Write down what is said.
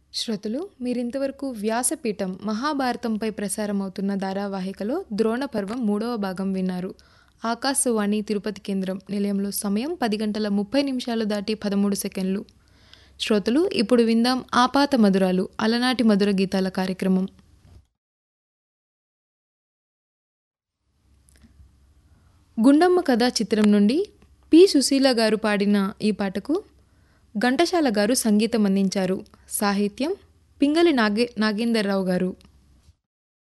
శ్రోతలు మీరింతవరకు వ్యాసపీఠం మహాభారతంపై ప్రసారమవుతున్న ధారావాహికలో ద్రోణ పర్వం మూడవ భాగం విన్నారు ఆకాశవాణి తిరుపతి కేంద్రం నిలయంలో సమయం పది గంటల ముప్పై నిమిషాలు దాటి పదమూడు సెకండ్లు శ్రోతలు ఇప్పుడు విందాం ఆపాత మధురాలు అలనాటి మధుర గీతాల కార్యక్రమం గుండమ్మ కథ చిత్రం నుండి పి సుశీల గారు పాడిన ఈ పాటకు ఘంటసాల గారు సంగీతం అందించారు సాహిత్యం పింగళి నాగే నాగేందర్రావు గారు